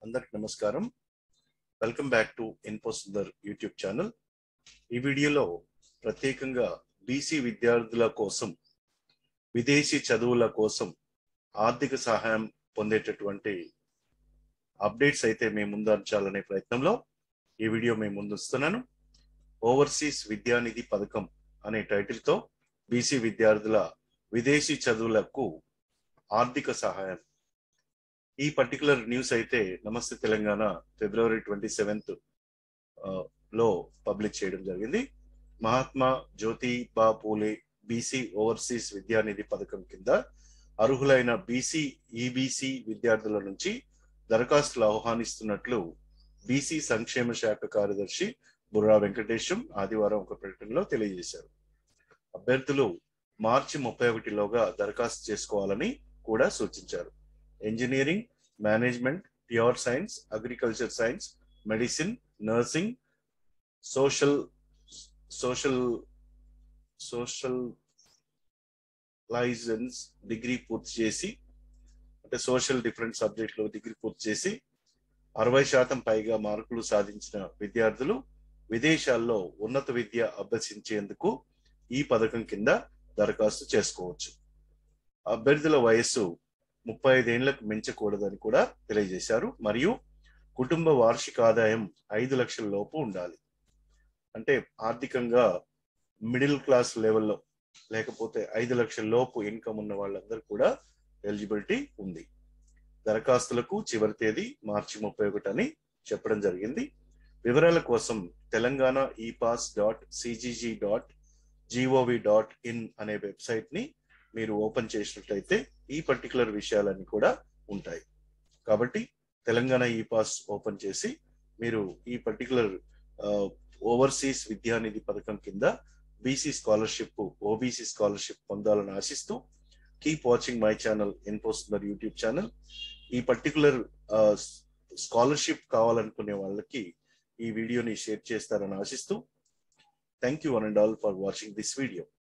అందరికి నమస్కారం welcome back to Infosundar YouTube channel ఈ వీడియోలో ప్రత్యేకంగా బీసీ విద్యార్థుల కోసం విదేశీ చదువుల కోసం ఆర్థిక సహాయం పొందేటటువంటి అప్డేట్స్ అయితే మేము ముందంచాలనే ప్రయత్నంలో ఈ వీడియో మేము ముందుస్తున్నాను ఓవర్సీస్ విద్యానిధి పథకం అనే టైటిల్తో బీసీ విద్యార్థుల విదేశీ చదువులకు ఆర్థిక సహాయం ఈ పర్టికులర్ న్యూస్ అయితే Namaste Telangana February twenty seventh లో పబ్లిక్ చేయడం జరిగింది మహాత్మా జ్యోతిబా పూలే బీసీ ఓవర్సీస్ విద్యానిధి పథకం కింద అర్హులైన బీసీ ఈబీసీ విద్యార్థుల నుంచి దరఖాస్తులు ఆహ్వానిస్తున్నట్లు బీసీ సంక్షేమ శాఖ కార్యదర్శి బుర్రా వెంకటేశం ఆదివారం ఒక ప్రకటనలో తెలియజేశారు అభ్యర్థులు మార్చి ముప్పై ఒకటిలోగా దరఖాస్తు చేసుకోవాలని కూడా సూచించారు engineering management pure science agriculture science medicine nursing social social social license degree పూర్తి చేసి అంటే సోషల్ డిఫరెంట్ సబ్జెక్టులో డిగ్రీ పూర్తి చేసి అరవై శాతం పైగా మార్కులు సాధించిన విద్యార్థులు విదేశాల్లో ఉన్నత విద్య అభ్యసించేందుకు ఈ పథకం కింద దరఖాస్తు చేసుకోవచ్చు అభ్యర్థుల వయస్సు ముప్పై ఐదేళ్లకు మించకూడదని కూడా తెలియజేశారు మరియు కుటుంబ వార్షిక ఆదాయం ఐదు లక్షల లోపు ఉండాలి అంటే ఆర్థికంగా మిడిల్ క్లాస్ లెవెల్లో లేకపోతే ఐదు లక్షల లోపు ఇన్కమ్ ఉన్న వాళ్ళందరూ కూడా ఎలిజిబిలిటీ ఉంది దరఖాస్తులకు చివరి తేదీ మార్చి ముప్పై ఒకటి అని చెప్పడం జరిగింది వివరాల కోసం Telangana ePASS dot CGG dot gov dot in అనే వెబ్సైట్ ని మీరు ఓపెన్ చేసినట్లయితే ఈ పర్టికులర్ విషయాలన్నీ కూడా ఉంటాయి కాబట్టి తెలంగాణ ఈ పాస్ ఓపెన్ చేసి మీరు ఈ పర్టికులర్ ఓవర్సీస్ విద్యానిధి పథకం కింద బీసీ స్కాలర్షిప్ ఓబీసీ స్కాలర్షిప్ పొందాలని ఆశిస్తూ కీప్ వాచింగ్ మై ఛానల్ ఇన్ఫోస్తున్నారు యూట్యూబ్ ఛానల్ ఈ పర్టికులర్ స్కాలర్షిప్ కావాలనుకునే వాళ్ళకి ఈ వీడియోని షేర్ చేస్తారని ఆశిస్తూ thank you one and all for watching this video